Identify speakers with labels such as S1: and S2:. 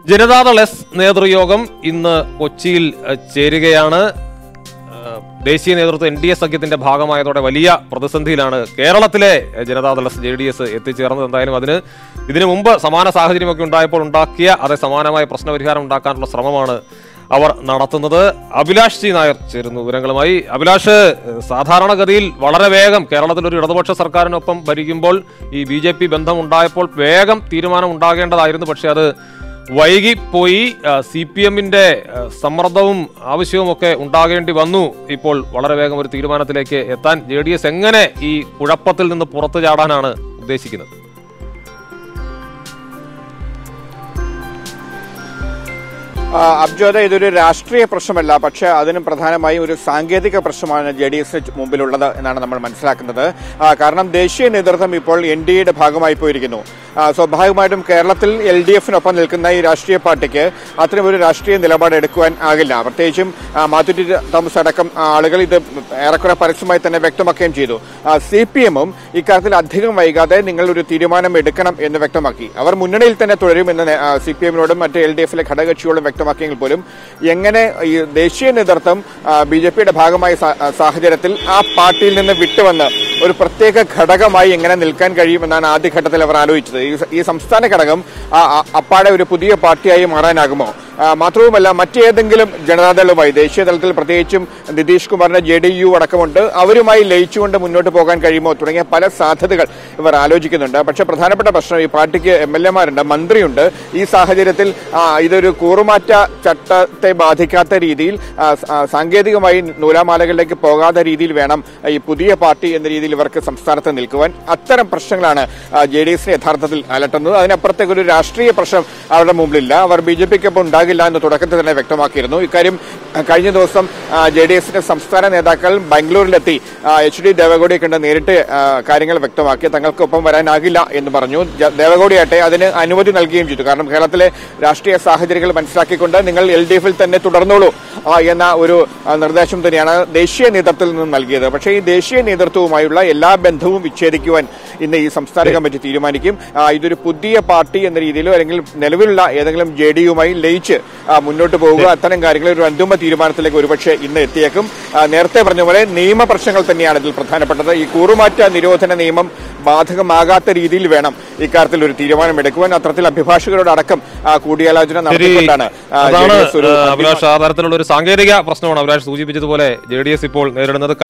S1: Janata Dal S നേതൃയോഗം ഇന്ന് കൊച്ചിയിൽ അഹ്, ചേരുകയാണ് അഹ്, ദേശീയ നേതൃത്വം എൻ ഡി എ സഖ്യത്തിന്റെ ഭാഗമായതോടെ വലിയ പ്രതിസന്ധിയിലാണ് കേരളത്തിലെ അഹ്, Janata Dal S J D S എത്തിച്ചേർന്നത് എന്തായാലും അതിന് ഇതിനു മുമ്പ് സമാന സാഹചര്യമൊക്കെ ഉണ്ടായപ്പോൾ ഉണ്ടാക്കിയ അതേ സമാനമായ പ്രശ്നപരിഹാരം ഉണ്ടാക്കാനുള്ള ശ്രമമാണ് അവർ നടത്തുന്നത് അഭിലാഷ് ജി നായർ ചേരുന്നു വിവരങ്ങളുമായി അഭിലാഷ് ഏഹ്, സാധാരണഗതിയിൽ വളരെ വേഗം കേരളത്തിൽ ഒരു ഇടതുപക്ഷ സർക്കാരിനൊപ്പം ഭരിക്കുമ്പോൾ ഈ ബി ജെ പി ബന്ധം ഉണ്ടായപ്പോൾ വേഗം തീരുമാനം ഉണ്ടാകേണ്ടതായിരുന്നു പക്ഷെ അത് വൈകിപ്പോയി സി പി എമ്മിന്റെ സമ്മർദ്ദവും ആവശ്യവും ഒക്കെ ഉണ്ടാകേണ്ടി വന്നു ഇപ്പോൾ വളരെ വേഗം ഒരു തീരുമാനത്തിലേക്ക് എത്താൻ ജെ ഡി എസ് എങ്ങനെ ഈ കുഴപ്പത്തിൽ നിന്ന് പുറത്തു ചാടാനാണ് ഉദ്ദേശിക്കുന്നത്
S2: ആ, അബ്ജോദ ഇതൊരു രാഷ്ട്രീയ പ്രശ്നമല്ല പക്ഷേ അതിനും പ്രധാനമായും ഒരു സാങ്കേതിക പ്രശ്നമാണ് ജെ ഡി എസ് മുമ്പിലുള്ളത് എന്നാണ് നമ്മൾ മനസ്സിലാക്കുന്നത് ആ, കാരണം ദേശീയ നേതൃത്വം ഇപ്പോൾ എൻ ഡി എയുടെ ഭാഗമായി പോയിരിക്കുന്നു ആ, സ്വാഭാവികമായിട്ടും കേരളത്തിൽ എൽ ഡി എഫിനൊപ്പം നിൽക്കുന്ന ഈ രാഷ്ട്രീയ പാർട്ടിക്ക് അത്തരമൊരു രാഷ്ട്രീയ നിലപാട് എടുക്കുവാൻ ആകില്ല പ്രത്യേകിച്ചും ആ, മാത്തുറ്റി തോമസ് അടക്കം ആ, ആളുകൾ ഇത് ഏറെക്കുറെ പരസ്യമായി തന്നെ വ്യക്തമാക്കുകയും ചെയ്തു സി പി എമ്മും ഇക്കാര്യത്തിൽ അധികം വൈകാതെ നിങ്ങൾ ഒരു തീരുമാനം എടുക്കണം എന്ന് വ്യക്തമാക്കി അവർ മുന്നണിയിൽ തന്നെ തുടരുമെന്ന് സി പി എമ്മിനോടും മറ്റ് എൽ ഡി എഫിലെ ഘടകകക്ഷിയോടും വ്യക്തമാക്കിയെങ്കിൽ പോലും എങ്ങനെ ഈ ദേശീയ നേതൃത്വം ബി ജെ പിയുടെ ഭാഗമായ സാ- ആ, സാഹചര്യത്തിൽ ആ പാർട്ടിയിൽ നിന്ന് വിട്ടുവന്ന് ഒരു പ്രത്യേക ഘടകമായി എങ്ങനെ നിൽക്കാൻ കഴിയുമെന്നാണ് ആദ്യഘട്ടത്തിൽ അവർ ആലോചിച്ചത് ഈ സ- ഈ സംസ്ഥാന ഘടകം ആ, ആ, അപ്പാടെ ഒരു പുതിയ പാർട്ടിയായി മാറാനാകുമോ ആ, മാത്രവുമല്ല മറ്റേതെങ്കിലും ജനതാദളുമായി ദേശീയ തലത്തിൽ പ്രത്യേകിച്ചും നിതീഷ് കുമാറിന്റെ ജെ ഡി യു അടക്കമുണ്ട് അവരുമായി ലയിച്ചുകൊണ്ട് മുന്നോട്ട് പോകാൻ കഴിയുമോ തുടങ്ങിയ പല സാധ്യതകൾ ഇവർ ആലോചിക്കുന്നുണ്ട് പക്ഷെ പ്രധാനപ്പെട്ട പ്രശ്നം ഈ പാർട്ടിക്ക് എം എൽ എമാരുണ്ട് മന്ത്രിയുണ്ട് ഈ സാഹചര്യത്തിൽ ആ, ഇതൊരു കൂറുമാറ്റ ചട്ടത്തെ ബാധിക്കാത്ത രീതിയിൽ ആ, സ- ആ, സാങ്കേതികമായി നൂലാമാലകളിലേക്ക് പോകാത്ത രീതിയിൽ വേണം ഈ പുതിയ പാർട്ടി എന്ന രീതിയിൽ ഇവർക്ക് സംസ്ഥാനത്ത് നിൽക്കുവാൻ അത്തരം പ്രശ്നങ്ങളാണ് ജെ ഡി എസിനെ യഥാർത്ഥത്തിൽ അലട്ടുന്നത് അതിനപ്പുറത്തേക്ക് ഒരു രാഷ്ട്രീയ പ്രശ്നം അവരുടെ മുമ്പിലില്ല അവർ ബി ജെ പിക്കൊപ്പം ഉണ്ടാകില്ല എന്ന് തുടക്കത്തിൽ തന്നെ വ്യക്തമാക്കിയിരുന്നു ഇക്കാര്യം ആ, കഴിഞ്ഞ ദിവസം ജെ ഡി എസിന്റെ സംസ്ഥാന നേതാക്കൾ ബാംഗ്ലൂരിലെത്തി എച്ച് ഡി ദേവഗൌഡയെ കണ്ട് നേരിട്ട് ആ, കാര്യങ്ങൾ വ്യക്തമാക്കി തങ്ങൾക്കൊപ്പം വരാനാകില്ല എന്ന് പറഞ്ഞു ജ- ദേവഗൌഡയാട്ടെ അതിന് അനുമതി നൽകുകയും ചെയ്തു കാരണം കേരളത്തിലെ രാഷ്ട്രീയ സാഹചര്യങ്ങൾ മനസ്സിലാക്കിക്കൊണ്ട് നിങ്ങൾ എൽ ഡി എഫിൽ തന്നെ തുടർന്നോളൂ ആ, എന്ന ഒരു ആ, നിർദ്ദേശം തന്നെയാണ് ദേശീയ നേതൃത്വത്തിൽ നിന്നും നൽകിയത് പക്ഷേ ഈ ദേശീയ നേതൃത്വവുമായുള്ള എല്ലാ ബന്ധവും വിച്ഛേദിക്കുവാൻ ഇന്ന് ഈ സംസ്ഥാന കമ്മിറ്റി തീരുമാനിക്കും ആ, ഇതൊരു പുതിയ പാർട്ടി എന്ന രീതിയിലോ അല്ലെങ്കിൽ നിലവിലുള്ള ഏതെങ്കിലും ജെ ഡി യുമായി ലയിച്ച് ആ, മുന്നോട്ട് പോവുക അത്തരം കാര്യങ്ങളിൽ ഒരു അന്തിമ തീരുമാനത്തിലേക്ക് ഒരുപക്ഷെ ഇന്ന് എത്തിയേക്കും ആ, നേരത്തെ പറഞ്ഞ പോലെ നിയമ പ്രശ്നങ്ങൾ തന്നെയാണ് ഇതിൽ പ്രധാനപ്പെട്ടത് ഈ കൂറുമാറ്റ നിരോധന നിയമം ബാധകമാകാത്ത രീതിയിൽ വേണം ഇക്കാര്യത്തിൽ ഒരു തീരുമാനമെടുക്കുവാൻ അത്തരത്തിൽ അഭിഭാഷകരോടടക്കം ആ, കൂടിയാലോചന
S1: ശരി
S2: നടത്തിക്കൊണ്ടാണ് ആ,
S1: അതാണ്
S2: JDS ഒരു
S1: ഏഹ്,
S2: അന്തിമ
S1: അഭിലാഷ് ആ തരത്തിലുള്ള ഒരു സാങ്കേതിക പ്രശ്നമാണ് അഭിലാഷ് സൂചിപ്പിച്ചതുപോലെ ജെ ഡി എസ് ഇപ്പോൾ നേരിടുന്നത്